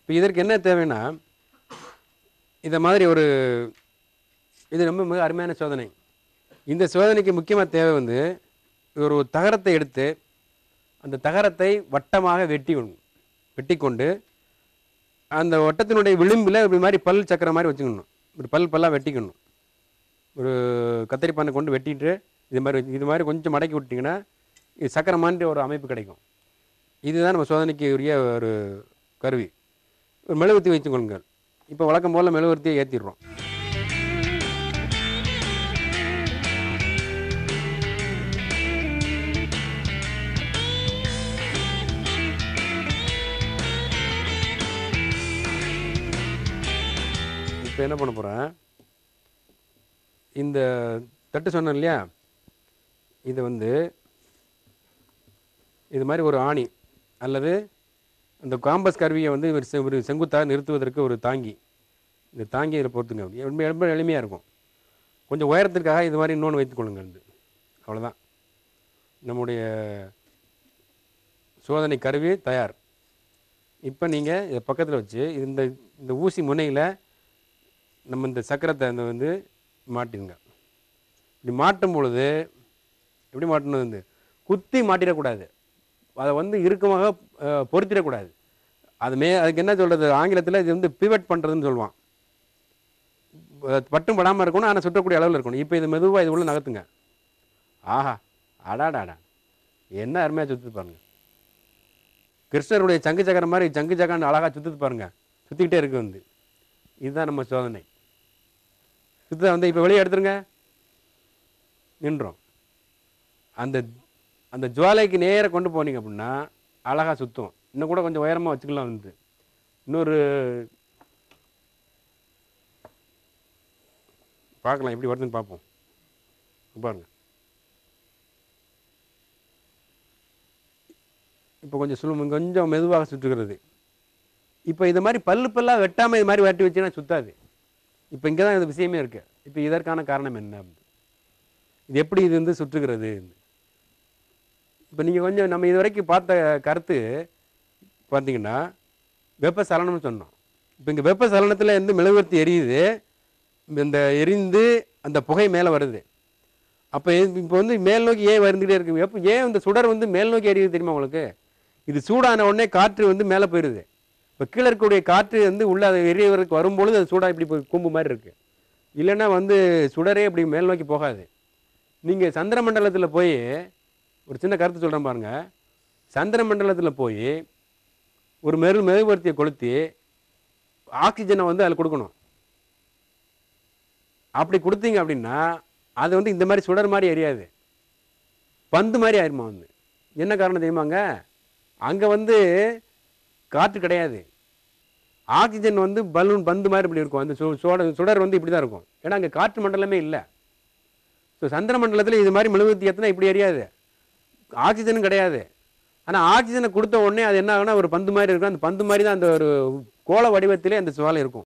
இப்போ இதற்கு என்ன தேவைன்னா இந்த மாதிரி ஒரு இது ரொம்ப மிக அருமையான சோதனை இந்த சோதனைக்கு முக்கியமாக தேவை வந்து ஒரு தகரத்தை எடுத்து அந்த தகரத்தை வட்டமாக வெட்டி கொள்ளணும். வெட்டி கொண்டு அந்த வட்டத்தினுடைய விளிம்பில் இப்படி மாதிரி பல் சக்கர மாதிரி வச்சுக்கணும் ஒரு பல் பல்லாக வெட்டிக்கணும் ஒரு கத்தரிப்பானை கொண்டு வெட்டிட்டு இது மாதிரி வச்சு- இது மாதிரி கொஞ்சம் மடக்கி விட்டிங்கன்னா இது சக்கரை மாதிரி ஒரு அமைப்பு கிடைக்கும் இதுதான் நம்ம சோதனைக்கு உரிய ஒரு கருவி ஒரு மெழுகுவர்த்தி வைத்துக்கொள்ளுங்கள் இப்போ வழக்கம் போல் மெழுகுவர்த்தியை ஏற்றிடுறோம் இப்போ என்ன பண்ண போகிறேன் இந்த தட்டு சொன்னேன் இல்லையா இது வந்து இது மாதிரி ஒரு ஆணி அல்லது அந்த காம்பஸ் கருவியை வந்து ஒரு செ- ஒரு செங்குத்தாக நிறுத்துவதற்கு ஒரு தாங்கி இந்த தாங்கி இதில் பொறுத்துங்க ரொம்ப ரொம்ப எளிமையாக இருக்கும் கொஞ்சம் உயரத்திற்காக இது மாதிரி இன்னொன்று வைத்துக்கொள்ளுங்க வந்து அவ்வளோதான் நம்முடைய சோதனை கருவி தயார் இப்போ நீங்கள் இதை பக்கத்தில் வச்சு இந்த இந்த ஊசி முனையில் நம்ம இந்த சக்கரத்தை அந்த வந்து மாட்டிடுங்க இப்படி மாட்டும் பொழுது எப்படி மாட்டணும் வந்து குத்தி மாட்டிடக்கூடாது அதை வந்து இறுக்கமாக அஹ், பொருத்திடக்கூடாது அது மே அதுக்கு என்ன சொல்கிறது ஆங்கிலத்தில் இது வந்து பிவட் பண்ணுறதுன்னு சொல்லுவான் அஹ், பட்டும் படாமல் இருக்கணும் ஆனால் சுற்றக்கூடிய அளவில் இருக்கணும் இப்போ இது மெதுவாக இது உள்ள நகர்த்துங்க ஆஹா அடாடாடா என்ன அருமையாக சுற்றுது பாருங்க கிருஷ்ணருடைய சங்கு சக்கரம் மாதிரி சங்கு சக்கரன்னு அழகாக சுற்றுது பாருங்க சுற்றிக்கிட்டே இருக்கு வந்து இதுதான் நம்ம சோதனை சுத்த வந்து இப்போ வெளியே எடுத்துருங்க நின்றோம் அந்த அந்த ஜுவாலைக்கு நேரா கொண்டு போனீங்க அப்படின்னா அழகாக சுற்றும் இன்னும் கூட கொஞ்சம் உயரமாக வச்சுக்கலாம் வந்து இன்னொரு பார்க்கலாம் எப்படி வருதுன்னு பார்ப்போம் இங்க பாருங்க இப்போ கொஞ்சம் சுலபம் கொஞ்சம் மெதுவாக சுற்றுகிறது இப்போ இது மாதிரி பல்லு பல்லாக வெட்டாமல் இது மாதிரி வெட்டி வச்சுன்னா சுத்தாது இப்போ இங்கே தான் இந்த விஷயமே இருக்குது இப்போ இதற்கான காரணம் என்ன இது எப்படி இது வந்து சுற்றுகிறது இப்போ நீங்கள் கொஞ்சம் நம்ம இது வரைக்கும் பார்த்த கருத்து பார்த்தீங்கன்னா வெப்பசலனம்னு சொன்னோம் இப்போ இங்கே வெப்பசலனத்தில் இருந்து மெழுகுவர்த்தி எரியுது இந்த எரிந்து அந்த புகை மேலே வருது அப்போ இப்போ வந்து மேல் நோக்கி ஏன் வந்துக்கிட்டே இருக்கு எப்போ ஏன் இந்த சுடர் வந்து மேல் நோக்கி எரியுது தெரியுமா உங்களுக்கு இது சூடான உடனே காற்று வந்து மேலே போயிடுது இப்போ கீழே இருக்கக்கூடிய காற்று வந்து உள்ள அது எரியவருக்கு வரும்பொழுது அது சூடாக இப்படி போய் கூம்பு மாதிரி இருக்குது இல்லைன்னா வந்து சுடரே இப்படி மேல் நோக்கி போகாது நீங்கள் சந்திர மண்டலத்தில் போய் ஒரு சின்ன கருத்து சொல்கிறேன் பாருங்க சந்திர மண்டலத்தில் போய் ஒரு மெரு மெழுகுவர்த்தியை கொளுத்தி ஆக்சிஜனை வந்து அதில் கொடுக்கணும் அப்படி கொடுத்தீங்க அப்படின்னா அது வந்து இந்த மாதிரி சுடர் மாதிரி எரியாது பந்து மாதிரி ஆயிருமா வந்து என்ன காரணம் தெரியுமாங்க அங்கே வந்து காற்று கிடையாது ஆக்சிஜன் வந்து பலூன் பந்து மாதிரி இப்படி இருக்கும் அந்த சு- சுட சுடர் வந்து இப்படி தான் இருக்கும் ஏன்னா அங்கே காற்று மண்டலமே இல்லை ஸோ சந்திர மண்டலத்தில் இது மாதிரி மெழுகுவர்த்தி எத்தனை இப்படி எரியாது ஆக்சிஜனும் கிடையாது ஆனால் ஆக்சிஜனை கொடுத்த உடனே அது என்ன ஆகும்னா ஒரு பந்து மாதிரி இருக்கும் அந்த பந்து மாதிரி தான் அந்த ஒரு கோள வடிவத்திலே அந்த சுவாலை இருக்கும்